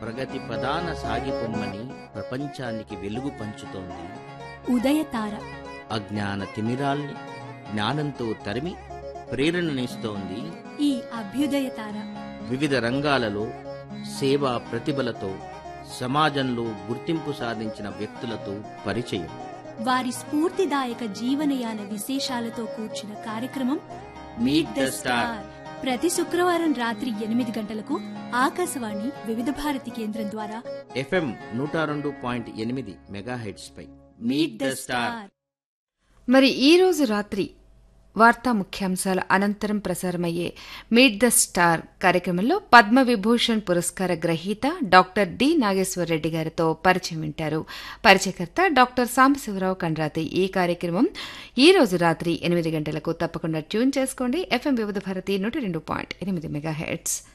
ప్రగతి ప్రధాన సాగిపొమ్మని ప్రపంచానికి వెలుగు పంచుతోంది ఉదయతార అజ్ఞాన తిమిరాల్ని జ్ఞానంతో తరిమి ప్రేరణనిస్తోంది ఈ అభ్యుదయతార వివిధ రంగాలలో సేవా ప్రతిభలతో సమాజంలో గుర్తింపు సాధించిన వ్యక్తులతో పరిచయం వారి స్ఫూర్తిదాయక జీవనయాన విశేషాలతో కూర్చిన కార్యక్రమం Meet the Star. ప్రతి శుక్రవారం రాత్రి ఎనిమిది గంటలకు ఆకాశవాణి వివిధ భారతి కేంద్రం ద్వారా ఎఫ్ఎం నూట రెండు పాయింట్ ఎనిమిది మెగాహెడ్స్ పై మీట్ ద స్టార్ మరి ఈ రోజు రాత్రి వార్తా ముఖ్యాంశాల అనంతరం ప్రసారమయ్యే మీట్ ద స్టార్ కార్యక్రమంలో పద్మ విభూషణ్ పురస్కార గ్రహీత డాక్టర్ డి నాగేశ్వర రెడ్డి గారితో పరిచయం వింటారు పరిచయకర్త డాక్టర్ సాంబశివరావు కండ్రాతి ఈ కార్యక్రమం ఈ రోజు రాత్రి ఎనిమిది గంటలకు తప్పకుండా ట్యూన్ చేసుకోండి ఎఫ్ఎం వివిధ భారతి నూట రెండు పాయింట్ ఎనిమిది మెగా హెడ్స్